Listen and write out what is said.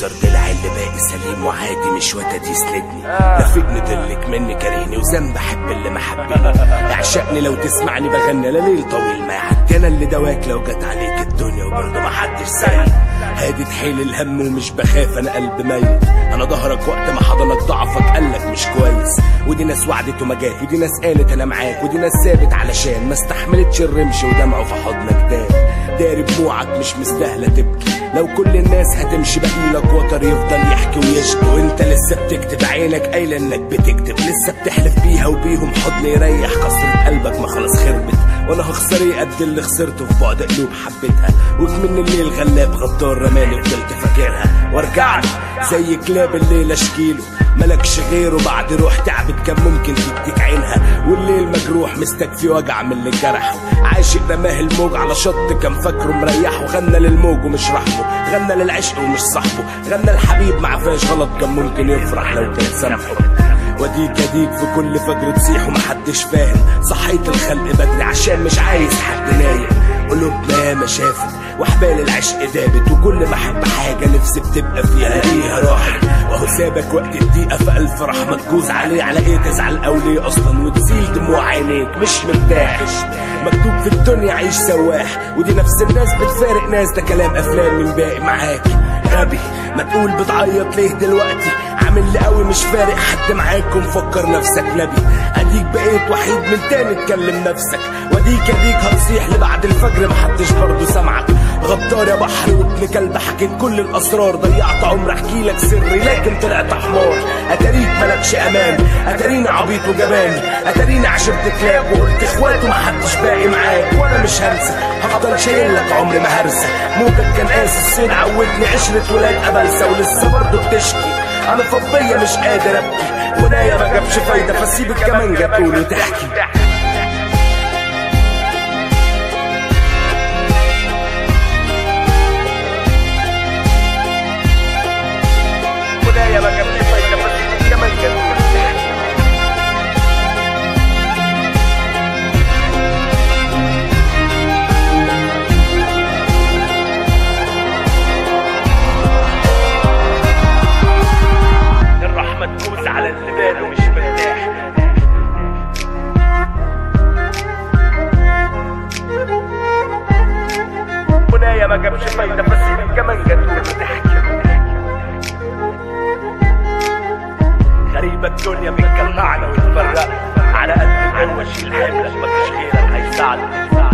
بكسر ضلع اللي باقي سليم وعادي مش وتد يسندني لفقني ضلك مني كارهني وذنب احب اللي ما حبني اعشقني لو تسمعني بغني لليل طويل ما يعدي انا اللي دواك لو جت عليك الدنيا وبرضه ما حدش سأل هادي تحيل الهم ومش بخاف انا قلب ميت انا ظهرك وقت ما حضنك ضعفك قالك مش كويس ودي ناس وعدت وما جات ودي ناس قالت انا معاك ودي ناس ثابت علشان ما استحملتش الرمش ودمعه في حضنك داب داري دموعك مش مستاهله تبكي لو كل الناس هتمشي بقيلك وتر يفضل يحكي ويشكي وانت لسه بتكتب عينك قايله انك بتكتب لسه بتحلف بيها وبيهم حضن يريح كسرة قلبك ما خلاص خربت وانا هخسر ايه قد اللي خسرته في بعد قلوب حبيتها وكمن الليل غلاب غدار رماني فضلت فاكرها وارجعت زي كلاب الليل اشكيله ملكش غيره بعد روح تعبت كان ممكن تديك عينها والليل مجروح مستكفي وجع من اللي جرحه عاشق رماه الموج على شط كان فاكره مريحه غنى للموج ومش رحمه غنى للعشق ومش صاحبه غنى الحبيب ما عفاش غلط كان ممكن يفرح لو كان سامحه وديك اديك في كل فجر تصيح ومحدش فاهم صحيت الخلق بدري عشان مش عايز حد نايم قلوبنا ياما شافت وحبال العشق دابت وكل ما احب حاجه نفسي بتبقى فيها ليها راحت وهو سابك وقت الضيقه في الف رحمه تجوز عليه على ايه تزعل او ليه اصلا وتزيل دموع عينيك مش مرتاح مكتوب في الدنيا عيش سواح ودي نفس الناس بتفارق ناس ده كلام افلام من باقي معاك غبي ما تقول بتعيط ليه دلوقتي عامل لي قوي مش فارق حد معاك ومفكر نفسك نبي اديك بقيت وحيد من تاني تكلم نفسك واديك اديك هتصيح لبعد الفجر محدش برضه سامعك غدار يا بحر وابن كلب حكيت كل الاسرار ضيعت عمر احكي لك سري لكن طلعت حمار اتاريك ملكش امان اتاريني عبيط وجبان اتاريني عشرت كلاب وقلت اخوات ومحدش باقي معاك وانا مش هنسى هفضل شايل لك عمري ما هرسى موجك كان قاسي السين عودني عشرة ولاد قبلسة ولسه برضه بتشكي انا فضية مش قادر ابكي ونايا ما جابش فايدة فسيب الكمانجة تقول وتحكي ونايا ما جابش فايدة فسيب الكمانجة تقول وتحكي الرحمة تفوز على اللي باله مش مرتاح منايا ما جابش فايدة بس كمان جت وتحكي غريبة الدنيا بتجمعنا وتفرقنا على قد القوة شيل حملك مفيش غيرك هيساعدك